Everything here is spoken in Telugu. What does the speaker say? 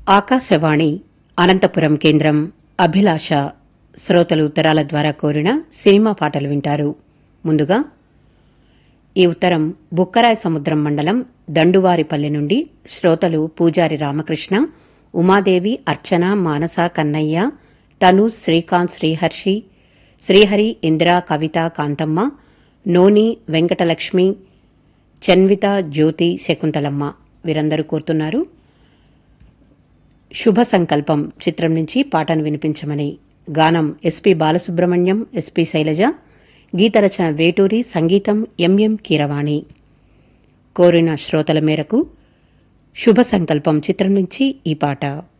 ఆకాశవాణి అనంతపురం కేంద్రం అభిలాష శ్రోతలు ఉత్తరాల ద్వారా కోరిన సినిమా పాటలు వింటారు ముందుగా ఈ ఉత్తరం బుక్కరాయ సముద్రం మండలం దండువారిపల్లి నుండి శ్రోతలు పూజారి రామకృష్ణ ఉమాదేవి అర్చన మానస కన్నయ్య తను శ్రీకాంత్ శ్రీహర్షి శ్రీహరి ఇందిరా కవిత కాంతమ్మ నోని వెంకటలక్ష్మి చన్విత జ్యోతి శకుంతలమ్మ వీరందరూ కోరుతున్నారు శుభ సంకల్పం చిత్రం నుంచి పాటను వినిపించమని గానం ఎస్పి బాలసుబ్రహ్మణ్యం ఎస్పి శైలజ గీతరచన వేటూరి సంగీతం ఎంఎం కీరవాణి కోరిన శ్రోతల మేరకు శుభ సంకల్పం చిత్రం నుంచి ఈ పాట